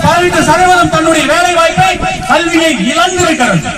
பதினைந்து சதவீதம் தன்னுடைய வேலை வாய்ப்பை கல்வியை இழந்திருக்கிறது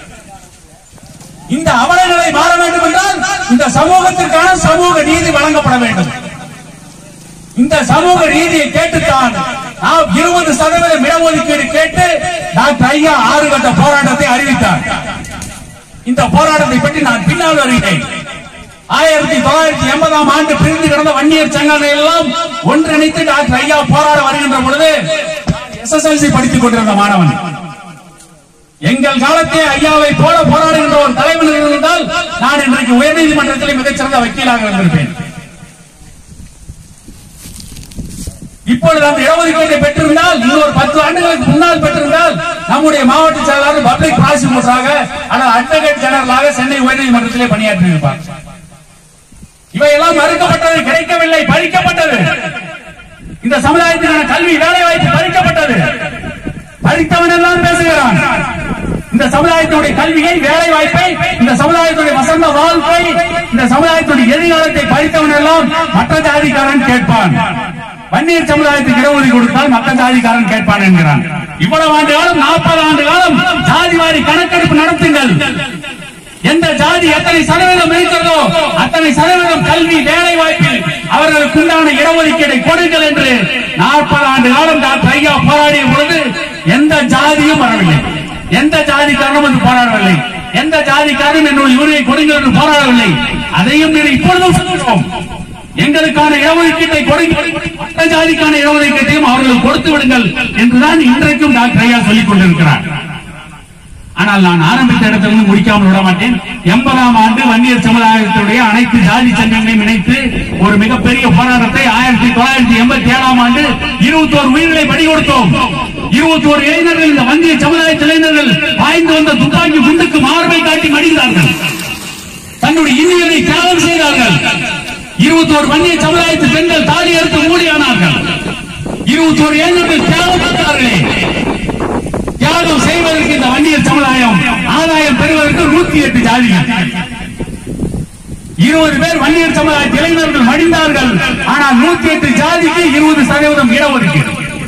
இந்த அவலநிலை மாற வேண்டும் என்றால் இந்த சமூகத்திற்கான சமூக நீதி வழங்கப்பட வேண்டும் இந்த சமூக நீதியை கேட்டுத்தான் நாம் இருபது சதவீதம் இடஒதுக்கீடு கேட்டு டாக்டர் ஐயா ஆறு கட்ட போராட்டத்தை அறிவித்தார் இந்த போராட்டத்தை பற்றி நான் பின்னால் வருகிறேன் ஆயிரத்தி தொள்ளாயிரத்தி எண்பதாம் ஆண்டு பிரிந்து கிடந்த வன்னியர் சங்கங்கள் எல்லாம் ஒன்றிணைத்து டாக்டர் ஐயா போராட வருகின்ற பொழுது எஸ்எஸ்எல்சி படித்துக் கொண்டிருந்த மாணவன் எங்கள் காலத்தே ஐயாவை போல போராடுகின்ற ஒரு தலைவன் இருந்தால் நான் இன்றைக்கு உயர்நீதிமன்றத்தில் மிகச்சிறந்த வக்கீலாக இருந்திருப்பேன் இப்பொழுது அந்த இடஒதுக்கீட்டை பெற்றிருந்தால் இன்னொரு பத்து ஆண்டுகளுக்கு முன்னால் பெற்றிருந்தால் நம்முடைய மாவட்ட செயலாளர் பப்ளிக் ப்ராசிக்யூட்டராக அல்லது அட்வொகேட் ஜெனரலாக சென்னை உயர்நீதிமன்றத்திலே பணியாற்றியிருப்பார் இவையெல்லாம் மறுக்கப்பட்டது கிடைக்கவில்லை பறிக்கப்பட்டது இந்த சமுதாயத்திற்கான கல்வி வேலை வாய்ப்பு பறிக்கப்பட்டது படித்தவன் எல்லாம் பேசுகிறான் இந்த சமுதாயத்தினுடைய கல்வியை வேலை வாய்ப்பை இந்த சமுதாயத்துடைய வசந்த வாழ்க்கை இந்த சமுதாயத்துடைய எதிர்காலத்தை படித்தவன் எல்லாம் மற்ற ஜாதிக்காரன் கேட்பான் வன்னியர் சமுதாயத்துக்கு இடஒதுக்கீடு கொடுத்தால் மற்ற ஜாதிக்காரன் கேட்பான் என்கிறான் இவ்வளவு ஆண்டு காலம் நாற்பது ஆண்டு காலம் ஜாதி வாரி கணக்கெடுப்பு நடத்துங்கள் எந்த ஜாதி எத்தனை சதவீதம் இருக்கிறதோ அத்தனை சதவீதம் கல்வி வேலை வாய்ப்பில் அவர்களுக்கு உண்டான இடஒதுக்கீடை கொடுங்கள் என்று நாற்பது ஆண்டு காலம் டாக்டர் ஐயா போராடிய பொழுது எந்த ஜாதியும் வரவில்லை எந்த ஜாதிக்காரனும் வந்து போராடவில்லை எந்த ஜாதிக்காரனும் என்னுடைய உரிமை கொடுங்கள் என்று போராடவில்லை அதையும் மீறி இப்பொழுதும் சொல்கிறோம் எங்களுக்கான இடஒதுக்கீட்டை கொடுங்கள் மற்ற ஜாதிக்கான இடஒதுக்கீட்டையும் அவர்கள் கொடுத்து விடுங்கள் என்றுதான் இன்றைக்கும் டாக்டர் ஐயா சொல்லிக் கொண்டிருக்கிறார் ஆனால் நான் ஆரம்பித்த இடத்திலிருந்து முடிக்காமல் விட மாட்டேன் எண்பதாம் ஆண்டு வன்னியர் சமுதாயத்துடைய அனைத்து ஜாதி சங்கங்களையும் இணைத்து ஒரு மிகப்பெரிய போராட்டத்தை ஆயிரத்தி தொள்ளாயிரத்தி எண்பத்தி ஏழாம் ஆண்டு இருபத்தி ஒரு உயிர்களை படி கொடுத்தோம் இருபத்தி ஒரு இளைஞர்கள் இந்த வன்னிய சமுதாய இளைஞர்கள் பாய்ந்து வந்த துப்பாக்கி குண்டுக்கு மார்பை காட்டி மடிந்தார்கள் தன்னுடைய இன்னியலை தியாகம் செய்தார்கள் இருபத்தி ஒரு வன்னிய சமுதாயத்து பெண்கள் தாலி எடுத்து மூடியானார்கள் இருபத்தி ஒரு இளைஞர்கள் தியாகம் செய்தார்களே தியாகம் செய்வதற்கு இந்த வன்னியர் சமுதாயம் ஆதாயம் பெறுவதற்கு நூத்தி எட்டு ஜாதிகள் இருபது பேர் வன்னியர் சமுதாய இளைஞர்கள் மடிந்தார்கள் ஆனால் நூத்தி எட்டு ஜாதிக்கு இருபது சதவீதம் இடஒதுக்கீடு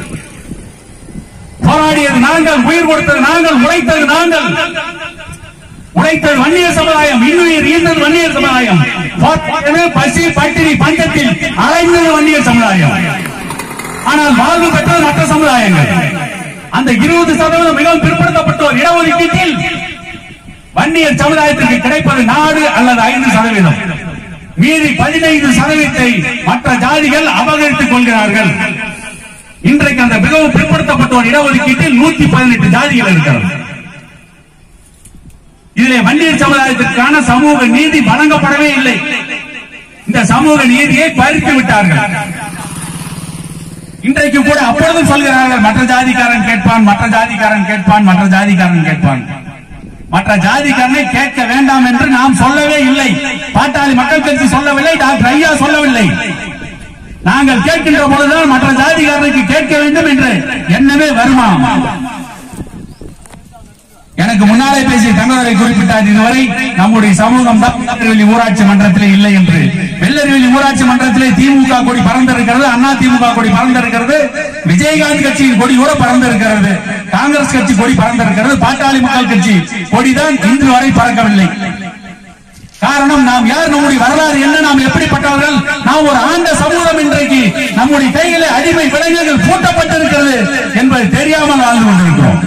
போராடியது நாங்கள் உயிர் கொடுத்தது நாங்கள் உழைத்தது நாங்கள் உழைத்தது வன்னியர் சமுதாயம் இன்னுயிர் ஈர்த்தது வன்னியர் சமுதாயம் போராடியது பசி பட்டினி பஞ்சத்தில் அலைந்தது வன்னியர் சமுதாயம் ஆனால் வாழ்வு பெற்றது மற்ற சமுதாயங்கள் அந்த இருபது சதவீதம் மிகவும் பிற்படுத்தப்பட்டோர் இடஒதுக்கீட்டில் வன்னியர் சமுதாயத்திற்கு கிடைப்பது நாடு அல்லது ஐந்து சதவீதம் மீதி பதினைந்து சதவீதத்தை மற்ற ஜாதிகள் அபகரித்துக் கொள்கிறார்கள் இன்றைக்கு அந்த மிகவும் பிற்படுத்தப்பட்டோர் இடஒதுக்கீட்டில் நூத்தி பதினெட்டு ஜாதிகள் இருக்கிறது இதிலே வன்னியர் சமுதாயத்திற்கான சமூக நீதி வழங்கப்படவே இல்லை இந்த சமூக நீதியை பறித்து விட்டார்கள் இன்றைக்கு கூட அப்பொழுதும் சொல்கிறார்கள் மற்ற ஜாதிக்காரன் கேட்பான் மற்ற ஜாதிக்காரன் கேட்பான் மற்ற ஜாதிக்காரன் கேட்பான் மற்ற ஜாதிக்காரனை கேட்க வேண்டாம் என்று நாம் சொல்லவே இல்லை பாட்டாளி மக்கள் கட்சி சொல்லவில்லை டாக்டர் ஐயா சொல்லவில்லை நாங்கள் கேட்கின்ற பொழுதுதான் மற்ற ஜாதிக்காரனுக்கு கேட்க வேண்டும் என்று எண்ணமே வருமா எனக்கு முன்னாலே பேசிய தங்கவரை குறிப்பிட்டார் இதுவரை நம்முடைய சமூகம் தான் வெள்ளரிவெளி ஊராட்சி மன்றத்திலே இல்லை என்று வெள்ளரிவெளி ஊராட்சி மன்றத்திலே திமுக கொடி பறந்திருக்கிறது அண்ணா திமுக கொடி பறந்திருக்கிறது விஜயகாந்த் கட்சியின் கொடி கூட பறந்திருக்கிறது காங்கிரஸ் கட்சி கொடி பறந்திருக்கிறது பாட்டாளி மக்கள் கட்சி கொடிதான் இன்று வரை பறக்கவில்லை காரணம் நாம் யார் நம்முடைய வரலாறு என்ன நாம் எப்படிப்பட்டவர்கள் நாம் ஒரு ஆண்ட சமூகம் இன்றைக்கு நம்முடைய கையிலே அடிமை விலங்குகள் பூட்டப்பட்டிருக்கிறது என்பது தெரியாமல் வாழ்ந்து கொண்டிருக்கிறோம்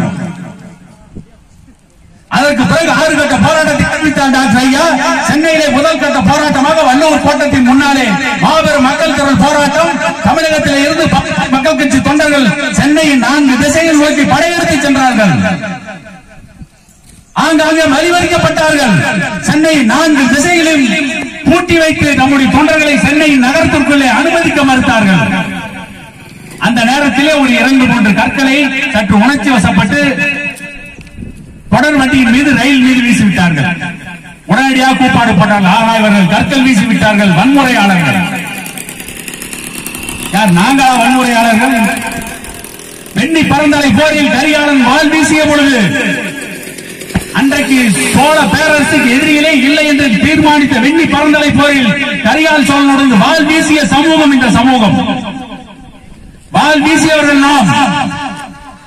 அதற்கு பிறகு ஆறு கட்ட போராட்டத்தை அறிவித்தார் டாக்டர் ஐயா சென்னையிலே முதல் கட்ட போராட்டமாக வள்ளுவர் கோட்டத்தின் முன்னாலே மாபெரும் மக்கள் திரள் போராட்டம் தமிழகத்திலே இருந்து ப- மக்கள் கட்சி தொண்டர்கள் சென்னையின் நான்கு திசையில் நோக்கி படையெடுத்து சென்றார்கள் ஆங்காங்கே மறிவறிக்கப்பட்டார்கள் சென்னை நான்கு திசையிலும் பூட்டி வைத்து நம்முடைய தொண்டர்களை சென்னை நகரத்திற்குள்ளே அனுமதிக்க மறுத்தார்கள் அந்த நேரத்திலே ஒரு இரண்டு மூன்று கற்களை சற்று உணர்ச்சி வசப்பட்டு தொடர் வண்டியின் மீது ரயில் மீது வீசிவிட்டார்கள் உடனடியாக கூப்பாடு போட்டார்கள் ஆகா இவர்கள் கற்கள் வீசி விட்டார்கள் வன்முறையாளர்கள் யார் நாங்களா வன்முறையாளர்கள் வெண்ணி பரந்தலை போரில் கரிகாலன் வாள் வீசிய பொழுது அன்றைக்கு சோழ பேரரசுக்கு எதிரிகளே இல்லை என்று தீர்மானித்த வெண்ணி பரந்தலை போரில் கரிகால் சோழனுடன் வாள் வீசிய சமூகம் இந்த சமூகம் வாள் வீசியவர்கள் நாம்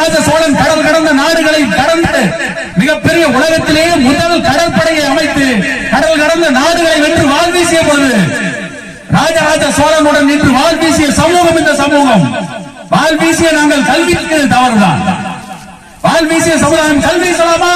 ராஜராஜ சோழன் கடல் கடந்த நாடுகளை கடந்து மிகப்பெரிய உலகத்திலேயே முதல் கடற்படையை அமைத்து கடல் கடந்த நாடுகளை வென்று வாழ் வீசிய பொழுது ராஜராஜ சோழனுடன் நின்று வாழ் வீசிய சமூகம் இந்த சமூகம் வாழ் வீசிய நாங்கள் கல்வி இருக்கிறது தவறுதான் வாழ் வீசிய சமுதாயம் கல்வி சொல்லலாமா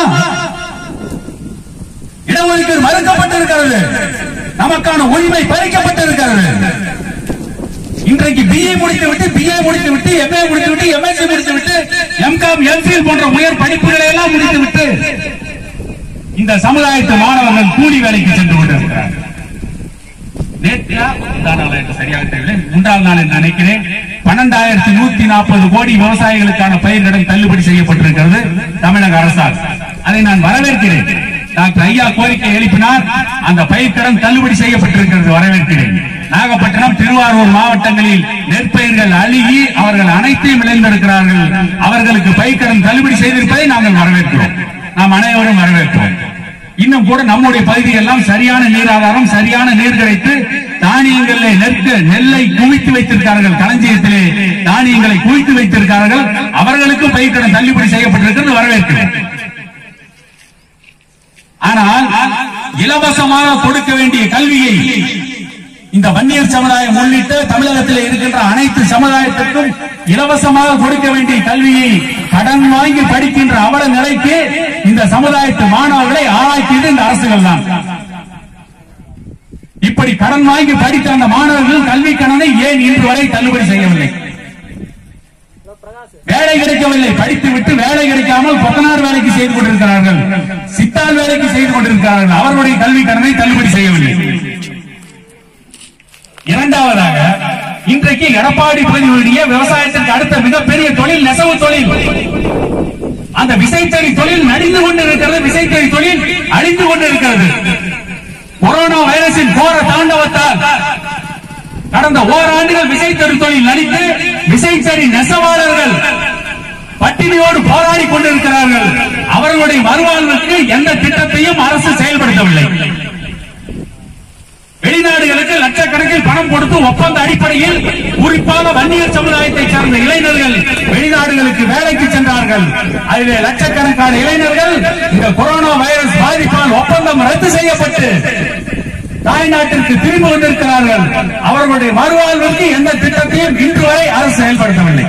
இடஒதுக்கீடு மறுக்கப்பட்டிருக்கிறது நமக்கான உரிமை பறிக்கப்பட்டிருக்கிறது இன்றைக்கு பிஏ முடித்து விட்டு பிஏ முடித்து விட்டு எம்ஏ முடித்து விட்டு எம்எஸ்சி முடித்து விட்டு எம்காம் எம்பிஎல் போன்ற உயர் படிப்புகளை எல்லாம் முடித்து விட்டு இந்த சமுதாயத்து மாணவர்கள் கூலி வேலைக்கு சென்று கொண்டிருக்கிறார்கள் நேற்றா முந்தா நாளா என்று சரியாக தெரியவில்லை மூன்றாவது நாள் என்று நினைக்கிறேன் பன்னெண்டாயிரத்தி நூத்தி நாற்பது கோடி விவசாயிகளுக்கான பயிர்கடன் தள்ளுபடி செய்யப்பட்டிருக்கிறது தமிழக அரசால் அதை நான் வரவேற்கிறேன் டாக்டர் ஐயா கோரிக்கை எழுப்பினார் அந்த பயிர்க்கடன் தள்ளுபடி செய்யப்பட்டிருக்கிறது வரவேற்கிறேன் நாகப்பட்டினம் திருவாரூர் மாவட்டங்களில் நெற்பயிர்கள் அழுகி அவர்கள் அனைத்தையும் இழந்திருக்கிறார்கள் அவர்களுக்கு பயிர்க்கடன் தள்ளுபடி செய்திருப்பதை நாங்கள் வரவேற்கிறோம் நாம் அனைவரும் வரவேற்கிறோம் இன்னும் கூட நம்முடைய பகுதியெல்லாம் சரியான நீராதாரம் சரியான நீர் கிடைத்து தானியங்களிலே நெற்க நெல்லை குவித்து வைத்திருக்கிறார்கள் களஞ்சியத்திலே தானியங்களை குவித்து வைத்திருக்கிறார்கள் அவர்களுக்கு பயிர்க்கடன் தள்ளுபடி செய்யப்பட்டிருக்கிறது வரவேற்கிறேன் ஆனால் இலவசமாக கொடுக்க வேண்டிய கல்வியை இந்த வன்னியர் சமுதாயம் உள்ளிட்ட தமிழகத்தில் இருக்கின்ற அனைத்து சமுதாயத்திற்கும் இலவசமாக கொடுக்க வேண்டிய கல்வியை கடன் வாங்கி படிக்கின்ற அவல நிலைக்கு இந்த சமுதாயத்து மாணவர்களை ஆளாக்கியது இந்த அரசுகள் தான் இப்படி கடன் வாங்கி படித்த அந்த மாணவர்கள் கல்வி கடனை ஏன் இன்று வரை தள்ளுபடி செய்யவில்லை வேலை கிடைக்கவில்லை படித்து விட்டு வேலை கிடைக்காமல் கொத்தனார் வேலைக்கு செய்து கொண்டிருக்கிறார்கள் சித்தால் வேலைக்கு செய்து கொண்டிருக்கிறார்கள் அவர்களுடைய கல்வி கடனை தள்ளுபடி செய்யவில்லை இரண்டாவதாக இன்றைக்கு எடப்பாடி பகுதியுடைய விவசாயத்திற்கு அடுத்த மிகப்பெரிய தொழில் நெசவு தொழில் அந்த விசைத்தறி தொழில் நடிந்து கொண்டிருக்கிறது விசைத்தறி தொழில் அழிந்து கொண்டிருக்கிறது கொரோனா வைரஸின் கோர தாண்டவத்தால் கடந்த ஓராண்டுகள் விசைத்தறி தொழில் நடித்து விசைத்தறி நெசவாளர்கள் பட்டினியோடு போராடி கொண்டிருக்கிறார்கள் அவர்களுடைய மறுவாழ்வுக்கு எந்த திட்டத்தையும் அரசு செயல்படுத்தவில்லை வெளிநாடுகளுக்கு லட்சக்கணக்கில் பணம் கொடுத்து ஒப்பந்த அடிப்படையில் குறிப்பாக வன்னியர் சமுதாயத்தை சார்ந்த இளைஞர்கள் வெளிநாடுகளுக்கு வேலைக்கு சென்றார்கள் அதிலே லட்சக்கணக்கான இளைஞர்கள் இந்த கொரோனா வைரஸ் பாதிப்பால் ஒப்பந்தம் ரத்து செய்யப்பட்டு தாய்நாட்டிற்கு திரும்பி வந்திருக்கிறார்கள் அவர்களுடைய மறுவாழ்வுக்கு எந்த திட்டத்தையும் இன்று வரை அரசு செயல்படுத்தவில்லை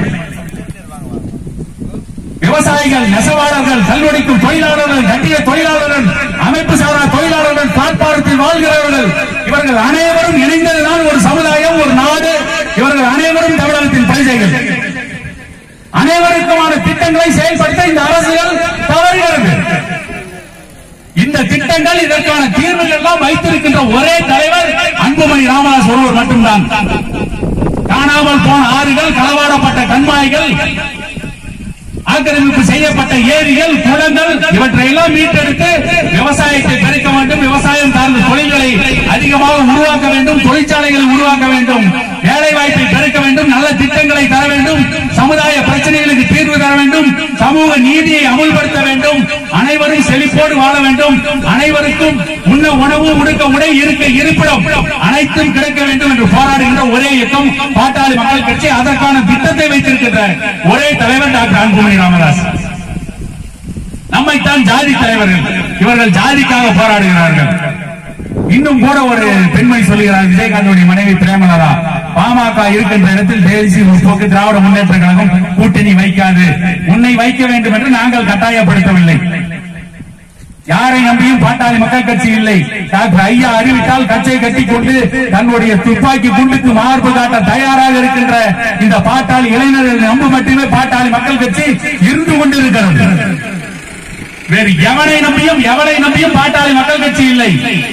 விவசாயிகள் நெசவாளர்கள் கல்வெடிக்கும் தொழிலாளர்கள் கட்டிய தொழிலாளர்கள் அமைப்பு சாரா தொழிலாளர்கள் பிளாட்பாரத்தில் வாழ்கிறவர்கள் இவர்கள் அனைவரும் இணைந்ததுதான் ஒரு சமுதாயம் ஒரு நாடு இவர்கள் அனைவரும் தமிழகத்தின் பிரஜைகள் அனைவருக்குமான திட்டங்களை செயல்படுத்த இந்த அரசுகள் தவறுகிறது இந்த திட்டங்கள் இதற்கான தீர்வுகள் எல்லாம் வைத்திருக்கின்ற ஒரே தலைவர் அன்புமணி ராமதாஸ் ஒருவர் மட்டும்தான் காணாமல் போன ஆறுகள் களவாடப்பட்ட கண்மாய்கள் ஆக்கிரமிப்பு செய்யப்பட்ட ஏரிகள் குளங்கள் இவற்றை எல்லாம் மீட்டெடுத்து விவசாயத்தை பெருக்க வேண்டும் விவசாயம் சார்ந்த தொழில்களை அதிகமாக உருவாக்க வேண்டும் தொழிற்சாலைகளை உருவாக்க வேண்டும் வேலை வாய்ப்பை பெருக்க வேண்டும் நல்ல திட்டங்களை தர வேண்டும் சமுதாய பிரச்சனைகளுக்கு தீர்வு தர வேண்டும் சமூக நீதியை அமுல்படுத்த வேண்டும் அனைவரும் செழிப்போடு வாழ வேண்டும் அனைவருக்கும் உண்ண உணவு உடுக்க உடை இருக்க இருப்பிடம் அனைத்தும் கிடைக்க வேண்டும் என்று போராடுகின்ற ஒரே இயக்கம் பாட்டாளி மக்கள் கட்சி அதற்கான திட்டத்தை வைத்திருக்கின்ற ஒரே தலைவர் டாக்டர் அன்புமணி ராமதாஸ் நம்மைத்தான் ஜாதி தலைவர்கள் இவர்கள் ஜாதிக்காக போராடுகிறார்கள் இன்னும் கூட ஒரு பெண்மணி சொல்லுகிறார் விஜயகாந்தோடைய மனைவி பிரேமலதா பாமக இருக்கின்ற இடத்தில் தேசிய முற்போக்கு திராவிட முன்னேற்ற கழகம் கூட்டணி வைக்காது உன்னை வைக்க வேண்டும் என்று நாங்கள் கட்டாயப்படுத்தவில்லை யாரை நம்பியும் பாட்டாளி மக்கள் கட்சி இல்லை டாக்டர் ஐயா அறிவித்தால் கட்சியை கட்டிக் கொண்டு தன்னுடைய துப்பாக்கி குண்டுக்கு மார்பு காட்ட தயாராக இருக்கின்ற இந்த பாட்டாளி இளைஞர்கள் நம்ப மட்டுமே பாட்டாளி மக்கள் கட்சி இருந்து கொண்டிருக்கிறது வேறு எவனை நம்பியும் எவனை நம்பியும் பாட்டாளி மக்கள் கட்சி இல்லை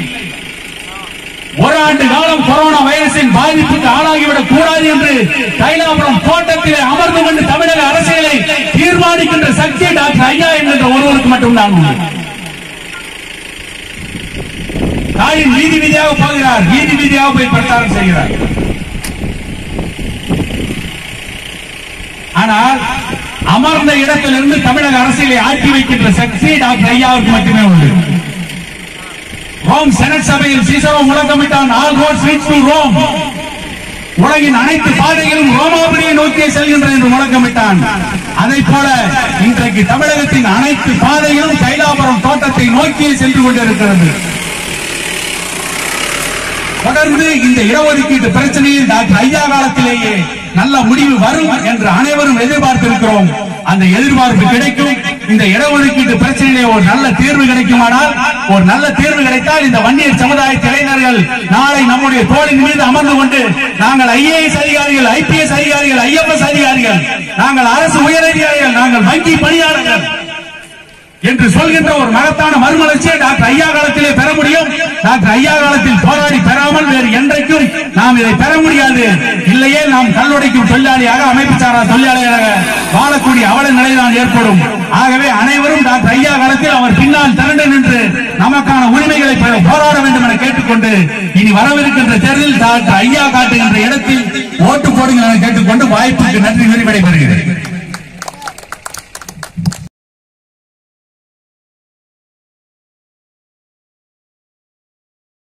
ஒரு ஆண்டு காலம் கொரோனா வைரஸின் பாதிப்புக்கு ஆளாகிவிடக் கூடாது என்று தைலாபுரம் தோட்டத்திலே அமர்ந்து கொண்டு தமிழக அரசியலை தீர்மானிக்கின்ற சக்தி டாக்டர் ஐயா என்கின்ற ஒருவருக்கு மட்டும்தான் உண்டு தாயின் வீதி வீதியாக போகிறார் வீதி வீதியாக போய் பிரச்சாரம் செய்கிறார் ஆனால் அமர்ந்த இடத்திலிருந்து தமிழக அரசியலை ஆட்டி வைக்கின்ற சக்தி டாக்டர் ஐயாவுக்கு மட்டுமே உண்டு ரோம் செனட் சபையில் சீசரோ முழக்கமிட்டான் all roads leads to Rome உலகின் அனைத்து பாதைகளும் ரோமாபுரியை நோக்கியே செல்கின்றன என்று முழக்கமிட்டான் அதை போல இன்றைக்கு தமிழகத்தின் அனைத்து பாதைகளும் கைலாபுரம் தோட்டத்தை நோக்கியே சென்று கொண்டிருக்கிறது தொடர்ந்து இந்த இடஒதுக்கீட்டு பிரச்சனையில் டாக்டர் ஐயா காலத்திலேயே நல்ல முடிவு வரும் என்று அனைவரும் எதிர்பார்த்திருக்கிறோம் அந்த எதிர்பார்ப்பு கிடைக்கும் இந்த இடஒதுக்கீட்டு பிரச்சனையிலே ஒரு நல்ல தீர்வு கிடைக்குமானால் ஒரு நல்ல தீர்வு கிடைத்தால் இந்த வன்னியர் சமுதாய இளைஞர்கள் நாளை நம்முடைய தோளின் மீது அமர்ந்து கொண்டு நாங்கள் ஐஏஎஸ் அதிகாரிகள் ஐபிஎஸ் அதிகாரிகள் ஐஎஃப்எஸ் அதிகாரிகள் நாங்கள் அரசு உயரதிகாரிகள் நாங்கள் வங்கி பணியாளர்கள் என்று சொல்கின்ற ஒரு மகத்தான மறுமலர்ச்சியை டாக்டர் ஐயா காலத்திலே பெற முடியும் டாக்டர் ஐயா காலத்தில் போராடி பெறாமல் வேறு என்றைக்கும் நாம் இதை பெற முடியாது இல்லையே நாம் கல்லுடைக்கும் தொழிலாளியாக அமைப்பு சாரா தொழிலாளியாக வாழக்கூடிய அவல நிலைதான் ஏற்படும் ஆகவே அனைவரும் டாக்டர் ஐயா காலத்தில் அவர் பின்னால் திரண்டு நின்று நமக்கான உரிமைகளை பெற போராட வேண்டும் என கேட்டுக்கொண்டு இனி வரவிருக்கின்ற தேர்தலில் டாக்டர் ஐயா காட்டுகின்ற இடத்தில் ஓட்டு போடுங்கள் என கேட்டுக்கொண்டு வாய்ப்புக்கு நன்றி விரிவடை பெறுகிறேன்